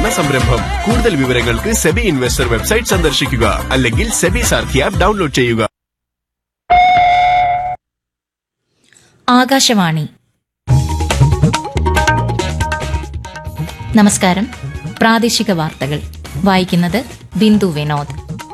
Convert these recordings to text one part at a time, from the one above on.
അവതരിപ്പിക്കുന്ന സംരംഭം കൂടുതൽ വിവരങ്ങൾക്ക് സെബി ഇൻവെസ്റ്റർ വെബ്സൈറ്റ് സന്ദർശിക്കുക അല്ലെങ്കിൽ സെബി സാർഥി ആപ്പ് ഡൗൺലോഡ് ചെയ്യുക ആകാശവാണി നമസ്കാരം പ്രാദേശിക വാർത്തകൾ വായിക്കുന്നത് ബിന്ദു വിനോദ്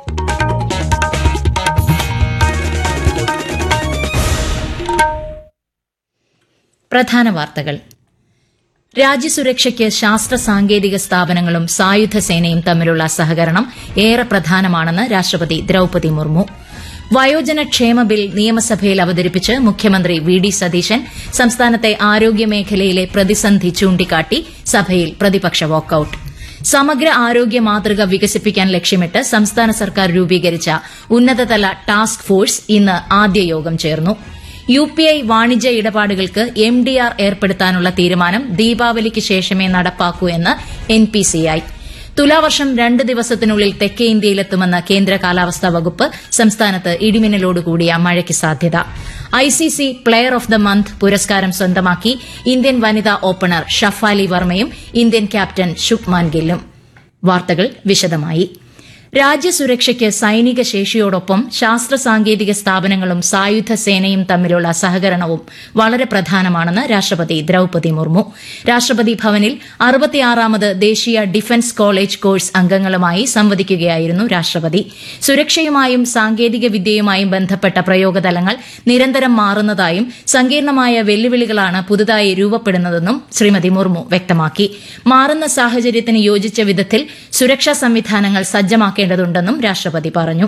പ്രധാന വാർത്തകൾ രാജ്യസുരക്ഷയ്ക്ക് ശാസ്ത്ര സാങ്കേതിക സ്ഥാപനങ്ങളും സായുധ സേനയും തമ്മിലുള്ള സഹകരണം ഏറെ പ്രധാനമാണെന്ന് രാഷ്ട്രപതി ദ്രൌപതി മുർമു വയോജന ക്ഷേമ ബിൽ നിയമസഭയിൽ അവതരിപ്പിച്ച് മുഖ്യമന്ത്രി വി ഡി സതീശൻ സംസ്ഥാനത്തെ ആരോഗ്യമേഖലയിലെ പ്രതിസന്ധി ചൂണ്ടിക്കാട്ടി സഭയിൽ പ്രതിപക്ഷ വാക്കൌട്ട് സമഗ്ര ആരോഗ്യ മാതൃക വികസിപ്പിക്കാൻ ലക്ഷ്യമിട്ട് സംസ്ഥാന സർക്കാർ രൂപീകരിച്ച ഉന്നതതല ടാസ്ക് ഫോഴ്സ് ഇന്ന് ആദ്യ യോഗം ചേർന്നു യു പി ഐ വാണിജ്യ ഇടപാടുകൾക്ക് എം ഡി ആർ ഏർപ്പെടുത്താനുള്ള തീരുമാനം ദീപാവലിക്ക് ശേഷമേ നടപ്പാക്കൂ എന്ന് എൻ പി സി ഐ തുലാവർഷം രണ്ട് ദിവസത്തിനുള്ളിൽ തെക്കേ ഇന്ത്യയിലെത്തുമെന്ന് കേന്ദ്ര കാലാവസ്ഥാ വകുപ്പ് സംസ്ഥാനത്ത് ഇടിമിന്നലോടുകൂടിയ മഴയ്ക്ക് സാധ്യത ICC player of the month പുരസ്കാരം സ്വന്തമാക്കി ഇന്ത്യൻ വനിതാ ഓപ്പണർ ഷഫാലി വർമ്മയും ഇന്ത്യൻ ക്യാപ്റ്റൻ ശുഭ്മാൻ ഗില്ലും വാർത്തകൾ വിശദമായി രാജ്യസുരക്ഷയ്ക്ക് സൈനിക ശേഷിയോടൊപ്പം ശാസ്ത്ര സാങ്കേതിക സ്ഥാപനങ്ങളും സായുധ സേനയും തമ്മിലുള്ള സഹകരണവും വളരെ പ്രധാനമാണെന്ന് രാഷ്ട്രപതി ദ്രൌപതി മുർമു രാഷ്ട്രപതി ഭവനിൽ അറുപത്തിയാറാമത് ദേശീയ ഡിഫൻസ് കോളേജ് കോഴ്സ് അംഗങ്ങളുമായി സംവദിക്കുകയായിരുന്നു രാഷ്ട്രപതി സുരക്ഷയുമായും സാങ്കേതിക വിദ്യയുമായും ബന്ധപ്പെട്ട പ്രയോഗതലങ്ങൾ നിരന്തരം മാറുന്നതായും സങ്കീർണമായ വെല്ലുവിളികളാണ് പുതുതായി രൂപപ്പെടുന്നതെന്നും ശ്രീമതി മുർമു വ്യക്തമാക്കി മാറുന്ന സാഹചര്യത്തിന് യോജിച്ച വിധത്തിൽ സുരക്ഷാ സംവിധാനങ്ങൾ സജ്ജമാക്കേണ്ടതുണ്ടെന്നും രാഷ്ട്രപതി പറഞ്ഞു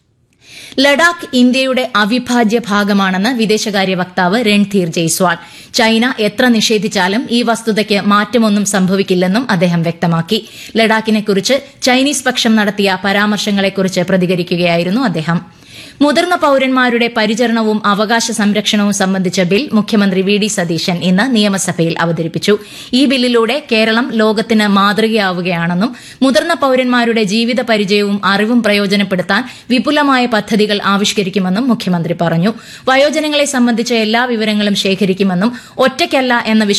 ലഡാക്ക് ഇന്ത്യയുടെ അവിഭാജ്യ ഭാഗമാണെന്ന് വിദേശകാര്യ വക്താവ് രൺധീർ ജയ്സ്വാൾ ചൈന എത്ര നിഷേധിച്ചാലും ഈ വസ്തുതയ്ക്ക് മാറ്റമൊന്നും സംഭവിക്കില്ലെന്നും അദ്ദേഹം വ്യക്തമാക്കി ലഡാക്കിനെക്കുറിച്ച് ചൈനീസ് പക്ഷം നടത്തിയ പരാമർശങ്ങളെക്കുറിച്ച് പ്രതികരിക്കുകയായിരുന്നു അദ്ദേഹം മുതിർന്ന പൌരന്മാരുടെ പരിചരണവും അവകാശ സംരക്ഷണവും സംബന്ധിച്ച ബിൽ മുഖ്യമന്ത്രി വി ഡി സതീശൻ ഇന്ന് നിയമസഭയിൽ അവതരിപ്പിച്ചു ഈ ബില്ലിലൂടെ കേരളം ലോകത്തിന് മാതൃകയാവുകയാണെന്നും മുതിർന്ന പൌരന്മാരുടെ ജീവിത പരിചയവും അറിവും പ്രയോജനപ്പെടുത്താൻ വിപുലമായ പദ്ധതികൾ ആവിഷ്കരിക്കുമെന്നും മുഖ്യമന്ത്രി പറഞ്ഞു വയോജനങ്ങളെ സംബന്ധിച്ച എല്ലാ വിവരങ്ങളും ശേഖരിക്കുമെന്നും ഒറ്റയ്ക്കല്ല എന്ന